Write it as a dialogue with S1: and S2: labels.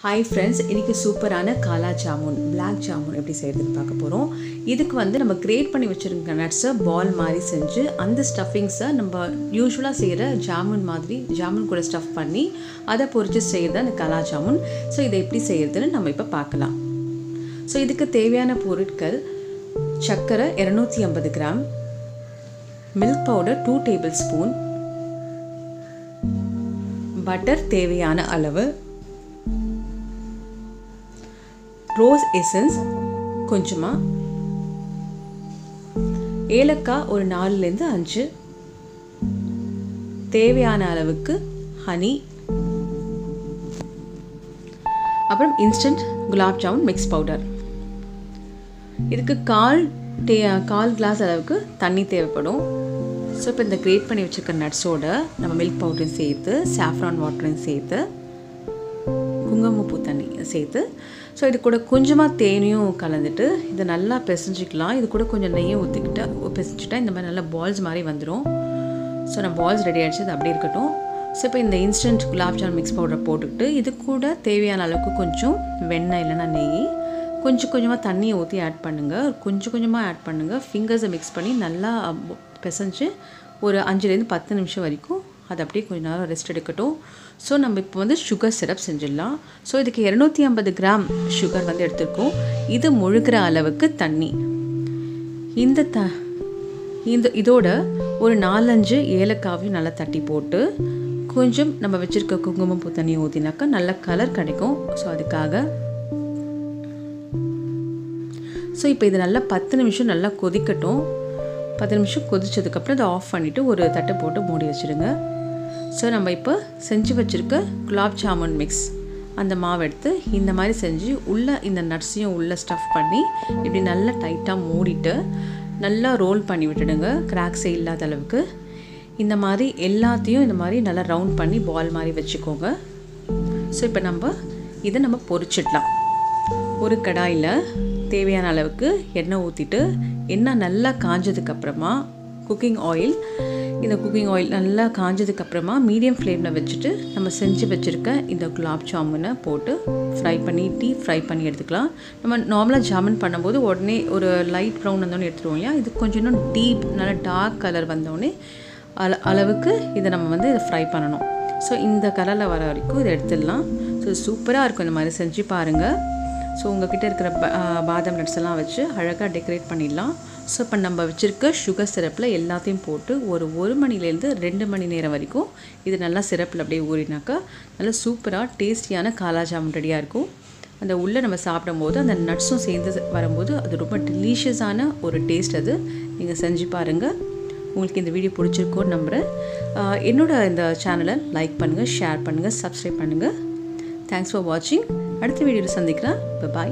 S1: hi friends இன்றைக்கி சூப்பரான காலா jamun black jamun எப்படி செய்கிறதுன்னு பார்க்க போகிறோம் இதுக்கு வந்து நம்ம கிரேட் பண்ணி வச்சுருக்க நட்ஸை பால் மாதிரி செஞ்சு அந்த ஸ்டஃபிங்ஸை நம்ம யூஸ்வலாக செய்கிற ஜாமுன் மாதிரி ஜாமுன் கூட ஸ்டஃப் பண்ணி அதை பொரித்து செய்கிறது அந்த காலா ஜாமுன் ஸோ இதை எப்படி செய்கிறதுன்னு நம்ம இப்போ பார்க்கலாம் ஸோ இதுக்கு தேவையான பொருட்கள் சர்க்கரை இரநூத்தி ஐம்பது gram milk powder two tablespoon butter தேவையான அளவு ரோஸ் எசன்ஸ் கொஞ்சமாக ஏலக்காய் ஒரு நாலுலேருந்து அஞ்சு தேவையான அளவுக்கு ஹனி அப்புறம் instant gulab jamun mix powder இதுக்கு கால் டே கால் கிளாஸ் அளவுக்கு தண்ணி தேவைப்படும் ஸோ இப்போ இந்த கிரேட் பண்ணி வச்சுருக்க நட்ஸோட நம்ம மில்க் பவுடரையும் சேர்த்து சாஃப்ரான் வாட்டரையும் சேர்த்து குங்குமப்பூ தண்ணி சேர்த்து ஸோ இது கூட கொஞ்சமாக தேனையும் கலந்துட்டு இதை நல்லா பிசைஞ்சிக்கலாம் இது கூட கொஞ்சம் நெய்யை ஊற்றிக்கிட்டு பிசைஞ்சிட்டா இந்த மாதிரி நல்லா பால்ஸ் மாதிரி வந்துடும் ஸோ நான் பால்ஸ் ரெடி ஆகிடுச்சு அது அப்படியே இருக்கட்டும் ஸோ இப்போ இந்த இன்ஸ்டன்ட் குலாப் ஜாமுன் மிக்ஸ் பவுடரை போட்டுக்கிட்டு இது கூட தேவையான அளவுக்கு கொஞ்சம் வெண்ணெய் இல்லைன்னா நெய் கொஞ்சம் கொஞ்சமாக தண்ணியை ஊற்றி ஆட் பண்ணுங்கள் கொஞ்சம் கொஞ்சமாக ஆட் பண்ணுங்கள் ஃபிங்கர்ஸை மிக்ஸ் பண்ணி நல்லா பிசைஞ்சு ஒரு அஞ்சுலேருந்து பத்து நிமிஷம் வரைக்கும் அது அப்படியே கொஞ்ச நேரம் ரெஸ்ட் எடுக்கட்டும் ஸோ நம்ம இப்போ வந்து சுகர் சிரப் செஞ்சிடலாம் ஸோ இதுக்கு இரநூத்தி ஐம்பது கிராம் சுகர் வந்து எடுத்துருக்கோம் இது முழுகிற அளவுக்கு தண்ணி இந்த த இந்த இதோட ஒரு நாலஞ்சு ஏலக்காவையும் நல்லா தட்டி போட்டு கொஞ்சம் நம்ம வச்சுருக்க குங்குமப்பூ தண்ணியை ஊற்றினாக்கா நல்ல கலர் கிடைக்கும் ஸோ அதுக்காக ஸோ இப்போ இது நல்லா பத்து நிமிஷம் நல்லா கொதிக்கட்டும் பத்து நிமிஷம் கொதிச்சதுக்கப்புறம் அதை ஆஃப் பண்ணிவிட்டு ஒரு தட்டை போட்டு மூடி வச்சுருங்க ஸோ நம்ம இப்போ செஞ்சு வச்சுருக்க குலாப் ஜாமுன் மிக்ஸ் அந்த மாவு எடுத்து இந்த மாதிரி செஞ்சு உள்ளே இந்த நட்ஸையும் உள்ளே ஸ்டஃப் பண்ணி இப்படி நல்லா டைட்டாக மூடிட்டு நல்லா ரோல் பண்ணி விட்டுடுங்க கிராக்ஸே இல்லாத அளவுக்கு இந்த மாதிரி எல்லாத்தையும் இந்த மாதிரி நல்லா ரவுண்ட் பண்ணி பால் மாதிரி வச்சுக்கோங்க ஸோ இப்போ நம்ம இதை நம்ம பொரிச்சிடலாம் ஒரு கடாயில் தேவையான அளவுக்கு எண்ணெய் ஊற்றிட்டு எண்ணெய் நல்லா காஞ்சதுக்கப்புறமா குக்கிங் ஆயில் இந்த குக்கிங் ஆயில் நல்லா காஞ்சதுக்கப்புறமா மீடியம் ஃப்ளேமில் வச்சுட்டு நம்ம செஞ்சு வச்சுருக்க இந்த குலாப் ஜாமுனை போட்டு ஃப்ரை பண்ணி டீப் ஃப்ரை பண்ணி எடுத்துக்கலாம் நம்ம நார்மலாக ஜாமுன் பண்ணும்போது உடனே ஒரு லைட் ப்ரௌன் வந்தோடனே எடுத்துருவோம் இல்லையா இது கொஞ்சம் இன்னும் டீப் நல்லா டார்க் கலர் வந்தோடனே அள அளவுக்கு இதை நம்ம வந்து இதை ஃப்ரை பண்ணணும் ஸோ இந்த கலரில் வர வரைக்கும் இதை எடுத்துடலாம் ஸோ சூப்பராக இருக்கும் இந்த மாதிரி செஞ்சு பாருங்கள் ஸோ உங்ககிட்ட இருக்கிற பாதாம் நட்ஸ் எல்லாம் வச்சு அழகாக டெக்கரேட் பண்ணிடலாம் ஸோ இப்போ நம்ம வச்சுருக்க சுகர் சிரப்பில் எல்லாத்தையும் போட்டு ஒரு ஒரு மணிலேருந்து ரெண்டு மணி நேரம் வரைக்கும் இது நல்லா சிரப்பில் அப்படியே ஊறினாக்கா நல்லா சூப்பராக டேஸ்டியான காலா ஜாமுன் ரெடியாக இருக்கும் அந்த உள்ளே நம்ம சாப்பிடும்போது அந்த நட்ஸும் சேர்ந்து வரும்போது அது ரொம்ப டெலிஷியஸான ஒரு டேஸ்ட் அது நீங்கள் செஞ்சு பாருங்கள் உங்களுக்கு இந்த வீடியோ பிடிச்சிருக்கோன்னு நம்புகிறேன் என்னோட இந்த சேனலை லைக் பண்ணுங்கள் ஷேர் பண்ணுங்கள் சப்ஸ்கிரைப் பண்ணுங்கள் தேங்க்ஸ் ஃபார் வாட்சிங் அடுத்த வீடியோவில் சந்திக்கிறேன் பாய்